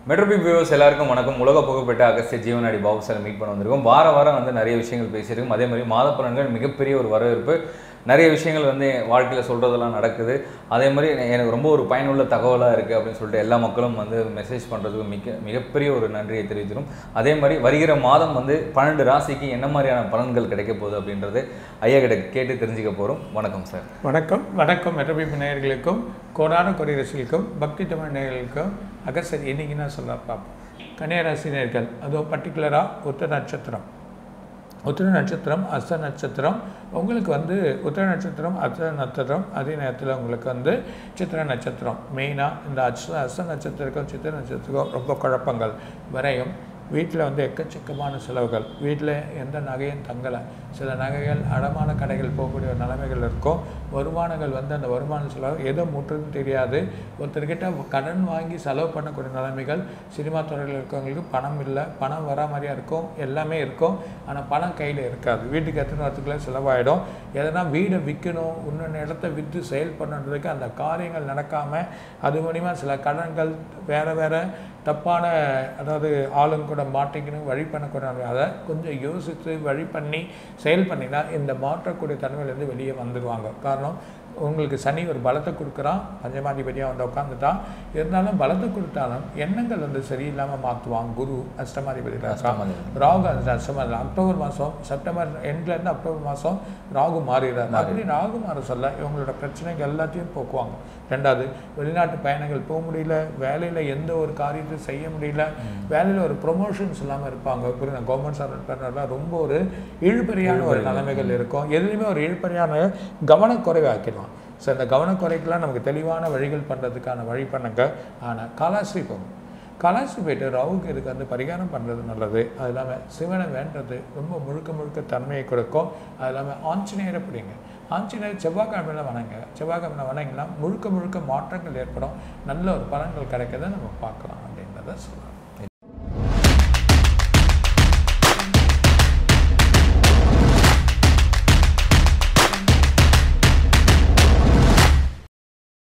மெட்ரோபி viewers எல்லாருக்கும் வணக்கம் உலக புகழ்பெற்ற அகஸ்திய ஜீவனாடி பாபு சார் மீட் பண்ண வந்திருக்கோம் வார வாரம் வந்து நிறைய விஷயங்கள் பேசியிருக்கோம் அதே மாதிரி மாத பலன்கள் மிகப்பெரிய ஒரு வரவேற்பு நிறைய விஷயங்கள் வந்து என் வாழ்க்கையில் சொல்கிறதெல்லாம் நடக்குது அதே மாதிரி எனக்கு ரொம்ப ஒரு பயனுள்ள தகவலாக இருக்குது அப்படின்னு சொல்லிட்டு எல்லா மக்களும் வந்து மெசேஜ் பண்ணுறதுக்கு மிக மிகப்பெரிய ஒரு நன்றியை தெரிவிச்சிடும் அதே மாதிரி வருகிற மாதம் வந்து பன்னெண்டு ராசிக்கு என்ன மாதிரியான பலன்கள் கிடைக்க போகுது அப்படின்றது ஐயா கிட்ட கேட்டு தெரிஞ்சுக்க போகிறோம் வணக்கம் சார் வணக்கம் வணக்கம் மெட்ரோபிப்பு நேயர்களுக்கும் கோடான கொடி ரசிகளுக்கும் பக்தி தமிழ் நேயர்களுக்கும் அகசர் இன்னைக்கு நான் சொல்ல பார்ப்போம் கன்னியராசி நேயர்கள் அதுவும் பர்டிகுலராக உத்தர நட்சத்திரம் உத்திர நட்சத்திரம் அஸ்த நட்சத்திரம் உங்களுக்கு வந்து உத்திர நட்சத்திரம் அஸ்த நட்சத்திரம் அதே நேரத்தில் உங்களுக்கு வந்து சித்திர நட்சத்திரம் மெயினாக இந்த அஸ்த அஸ்த நட்சத்திரக்கும் சித்திர நட்சத்திரக்கும் ரொம்ப குழப்பங்கள் வரையும் வீட்டில் வந்து எக்கச்சக்கமான செலவுகள் வீட்டில் எந்த நகையும் தங்கலை சில நகைகள் அடமான கடைகள் போகக்கூடிய ஒரு நிலைமைகள் இருக்கும் வருமானங்கள் வந்து அந்த வருமான செலவு எதோ முற்றுன்னு தெரியாது ஒருத்தர்கிட்ட கடன் வாங்கி செலவு பண்ணக்கூடிய நிலைமைகள் சினிமா துறையில் இருக்கவங்களுக்கு பணம் இல்லை பணம் வரா மாதிரியா இருக்கும் எல்லாமே இருக்கும் ஆனால் பணம் கையில் இருக்காது வீட்டுக்கு எத்தனை வரத்துக்குள்ளே செலவாயிடும் எதனா வீடை விற்கணும் இன்னொன்று இடத்த விற்று செயல் பண்ணுறதுக்கு அந்த காரியங்கள் நடக்காமல் அது மூலிமா சில கடன்கள் வேறு வேறு தப்பான அதாவது ஆளுங்க கூட மாட்டிக்கணும் வழி பண்ணக்கூடாது அதை கொஞ்சம் யோசித்து வழி பண்ணி செயல் பண்ணினா இந்த மாற்றக்கூடிய தன்மையிலேருந்து வெளியே வந்துடுவாங்க காரணம் உங்களுக்கு சனி ஒரு பலத்தை கொடுக்குறான் பஞ்சமாதிபதியாக வந்து உட்காந்துட்டான் இருந்தாலும் பலத்தை கொடுத்தாலும் எண்ணங்கள் வந்து சரியில்லாமல் மாற்றுவான் குரு அஷ்டமாதிபதி அஷ்டமாதிபதி. ராகு அந்த அஷ்டமாதிபதி அக்டோபர் மாதம் செப்டம்பர் எண்ட்லேருந்து அக்டோபர் மாதம் ராகு மாறிடுறாரு அப்படி ராகு மாற சொல்ல இவங்களோட பிரச்சனைகள் எல்லாத்தையும் போக்குவாங்க ரெண்டாவது வெளிநாட்டு பயணங்கள் போக முடியல வேலையில் எந்த ஒரு காரியத்தையும் செய்ய முடியல வேலையில் ஒரு ப்ரொமோஷன்ஸ் இல்லாமல் இருப்பாங்க புரியுது கவர்மெண்ட் சர்வீஸ் ரொம்ப ஒரு இழுபறியான ஒரு நிலைமைகள் இருக்கும் எதுலையுமே ஒரு இழுபறியான கவனக்குறைவு ஆக்கிடுவான் ஸோ இந்த கவனக்குறைக்கெல்லாம் நமக்கு தெளிவான வழிகள் பண்ணுறதுக்கான வழி பண்ணுங்க ஆனால் கலாஸ்ரீ போகும் கலாஸ்ரீ போயிட்டு ராவுக்கு இதுக்கு வந்து பரிகாரம் பண்ணுறது நல்லது அது இல்லாமல் சிவனை வேண்டது ரொம்ப முழுக்க முழுக்க தன்மையை கொடுக்கும் அது இல்லாமல் ஆஞ்சநேயரை பிடிங்க ஆஞ்சநேயர் செவ்வாய்க்கிழமையில வணங்க செவ்வாய்க்கிழமையில வணங்கினா முழுக்க முழுக்க மாற்றங்கள் ஏற்படும் நல்ல ஒரு பலன்கள் கிடைக்கிறத நம்ம பார்க்கலாம் அப்படின்றத சொல்லலாம்